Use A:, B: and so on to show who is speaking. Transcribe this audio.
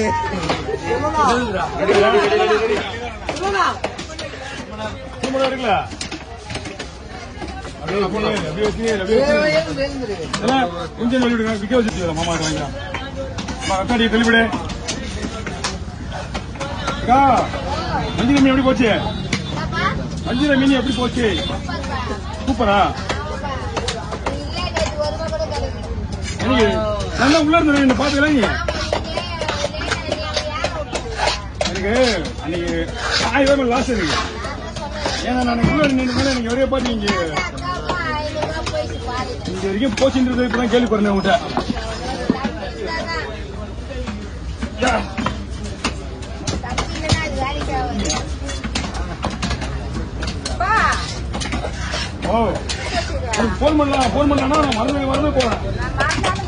A: திரும்ப இருக்குல்ல அப்படியே அப்படியே அப்படியே அப்படியே அப்படியே எல்லாம் கொஞ்சம் சொல்லி விடுங்க விக்க வச்சுட்டு மாமா வாங்கிக்கலாம் அக்காடி கழிவிடு அக்கா அஞ்சு மீன் எப்படி போச்சு அஞ்சு மீன் எப்படி போச்சு சூப்பரா எனக்கு நல்லா உள்ள இருந்த என்ன பாத்துக்கலாம் நீ எனக்கு அன்னைக்கு ஆயிரம் ரூபாய் லாஸ் இருக்கு ஏன்னா நான் உள்ள நின்று மேல எனக்கு ஒரே பாட்டு இங்க இங்க வரைக்கும் போச்சுன்றது இப்பதான் கேள்விப்படுறேன் உங்கள்கிட்ட யா. ஓ போன் பண்ணலாம் போன் பண்ணலாம் நான் மறந்து மறந்து போறேன்